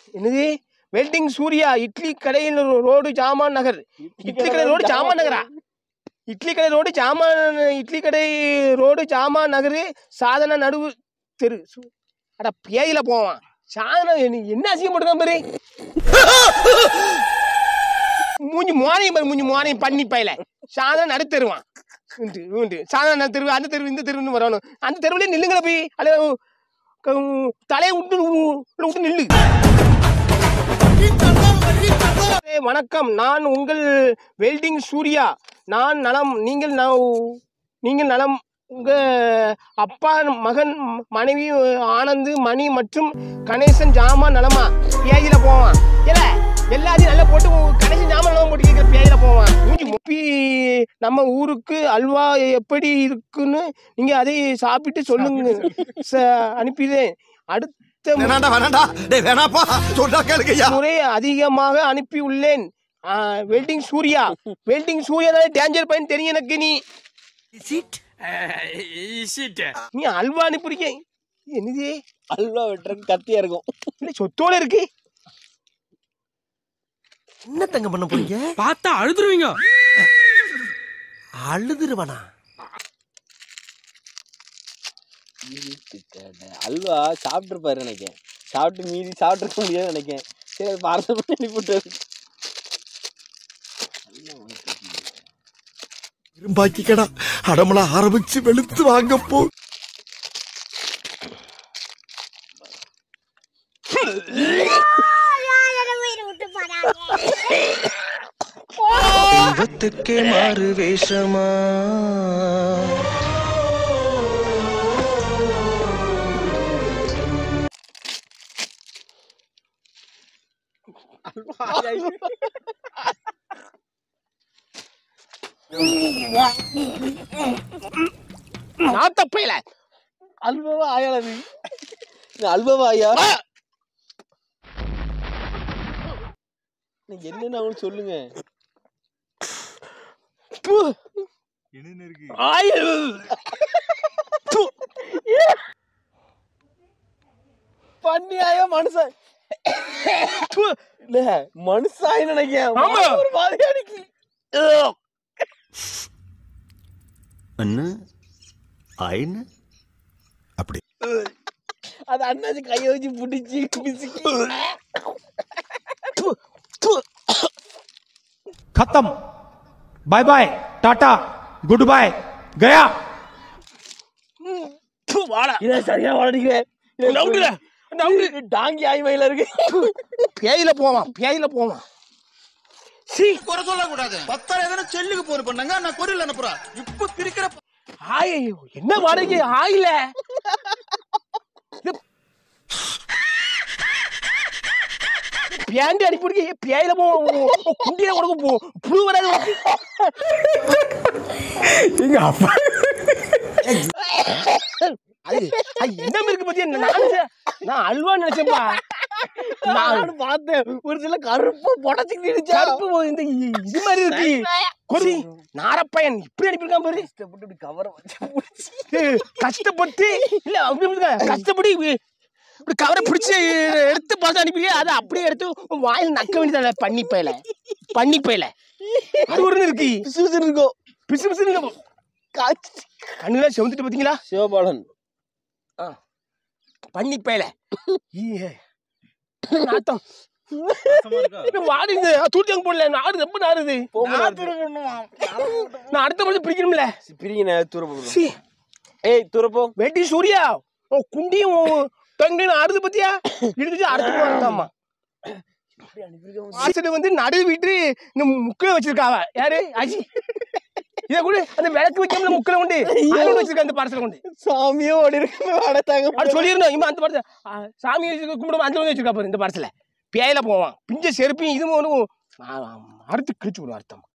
என்னது வெல்டிங் சூர்யா இட்லி கடையில் ரோடு ஜாமான் நகர் இட்லி கடை ரோடு ஜாமான் நகரா இட்லி கடை ரோடு ஜாமான் இட்லி கடை ரோடு ஜாமான் நகர் சாதன நடுவு தெரு சு- அட பேயில போவான் சாதனை என்ன- என்ன அசிங்கப்படுறான் பாரு மூஞ்சி மோனையும் பாரு மூஞ்சி மோனையும் பண்ணி பையில சாதனை நடுத்தருவான் உண்டு உண்டு சாதனை தெருவு அந்த தெருவு இந்த தெருவுன்னு வரணும் அந்த தெருவுலயே நில்லுங்கள போய் அல்ல க- தலையை விட்டு உள்ள விட்டு நில்லு ஏய், வணக்கம் நான் உங்கள் வெல்டிங் சூர்யா நான் நலம் நீங்கள் ந- நீங்கள் நலம் உங்க அப்பா மகன் மனைவி ஆனந்த் மணி மற்றும் கணேசன் ஜாமான் நலமா பேஜில போவான் ஏல எல்லாத்தையும் நல்லா போட்டு உ- கணேசன் ஜாமான் நலமா போட்டு கேட்குற பேஜில போவான் மூஞ்சி முப்பி நம்ம ஊருக்கு அல்வா எப்படி இருக்குன்னு நீங்க அதை சாப்பிட்டு சொல்லுங்க ச- அனுப்பிதேன் அடுத்த வேணாண்டா வேணாண்டா டேய் வேணாப்பா சொன்னா கேளுங்கய்யா முறை அதிகமாக அனுப்பி உள்ளேன் வெல்டிங் சூர்யா வெல்டிங் சூர்யா தான் டேஞ்சர் பையன் தெரியும் எனக்கு நீ நீ அல்வா அனுப்பிருக்க என்னது அல்வா வெட்டுறதுக்கு கத்தியா இருக்கும் இல்ல சொத்தோட இருக்கு என்ன தங்க பண்ண போறீங்க பார்த்தா அழுதுருவீங்க அழுதுருவனா அல்வா சாப்பிட்டுருப்பாரு நினைக்கேன் சாப்பிட்டு மீறி சாப்பிட்டுருக்க முடியாதுன்னு நினைக்கேன் சரி அது பார்சல் பண்ணி அனுப்பிவிட்டாரு இரும்பாக்கிக்கடா அடமலா ஆரம்பிச்சு வெளுத்து வாங்க போ தெய்வத்துக்கே மாறு வேஷமா நாத்தப்பையில அல்வாவா ஆயா அது இது அல்வாவா ஐயா நீங்க என்னன்னு அவங்களுக்கு சொல்லுங்க ஆயில் ப்பு. பண்ணி ஆயா மனுஷன் ப்பு. இல்ல மனுஷாய் நினைக்கேன் ஆமா. ஒரு மாதிரி அடிக்கி அண்ணா ஆயின்னு அப்படி அது அண்ணாச்சி கையை வச்சு பிடிச்சி பிசுக்கி ப்பு. ப்பு. खत्म bye bye tata good bye गया ப்பு, வாடா இதை சரியா வளர்டிக்குவேன் நவுண்டுல, நவுண்டு. டாங்கி ஆய் மயில இருக்கு பேயில போவான் பேயில போவான் சீ குறை சொல்லக்கூடாது பத்தாயிரம் எதனா செல்லுக்கு போன் பண்ணாங்க நான் கொரியல் அனுப்புறேன் இப்ப பிரிக்கிற ஆய் என்ன வாடகை ஆயில பேண்ட் அனுப்பிடுங்க பேயில போ குண்டியில கொடுக்க போ புழு வராது உனக்கு. எங்க அப்பா அது அது என்ன இருக்கு பத்தியா நான் நினைச்சேன், நான் அல்வா நினைச்சேன்ப்பா நான் நானும் பார்த்தேன் ஒரு சில கருப்பு புடச்சிக்கிட்டு இருந்துச்சா கருப்பு இந்த இ- இது மாதிரி இருக்கு கொரி நாரப்பையன் இப்படி அனுப்பியிருக்கான் பாரு கஷ்டப்பட்டு இப்படி கவரை வச்சு பிடிச்சி ஏய், கஷ்டப்பட்டு இல்ல அப்படி இல்ல, கஷ்டப்பட்டு இப்படி இப்படி கவரை பிடிச்சி எடுத்து பார்த்து அனுப்பிங்க அதை அப்படியே எடுத்து உன் வாயில் நக்க வேண்டியதான பண்ணி பயல பண்ணி பயல அது ஒரு இருக்கு பிசு இருக்கும் பிசு பிசு காய்ச்சி கண்ணுலாம் செவந்துட்டு பாத்தீங்களா சிவபாலன் பண்ணி பயல நாத்தம் வாடுது தூட்டி அங்க போடல நாடு ரொம்ப நாடுது நான் அடுத்த வருஷம் பிரிக்கணும்ல பிரிங்க தூர போகணும் சீ ஏய் தூரப்போ வெட்டி சூர்யா உன் குண்டியும் உன் தொங்கையும் ஆடுது பத்தியா இழுத்துச்சு அடுத்து போறாமா வாசல் வந்து நடு வீட்டு இந்த முக்கில வச்சிருக்காவ யாரு அஜி இத கூட அந்த விளக்கு வைக்காமல முக்கில கொண்டு அதோட வச்சிருக்க அந்த பார்சல் கொண்டு சாமியோ ஓடி இருக்கு அடைத்தாங்க அப்படி சொல்லியிருந்தோம் இவன் அந்த பார்சல் சாமி கும்பிடும் அந்த வந்து வச்சிருக்கா பாரு இந்த பார்சல பேயில போவான் பிஞ்ச செருப்பையும் இதுவும் ஒன்றும் அறுத்து கிழிச்சு விடும் அர்த்தம்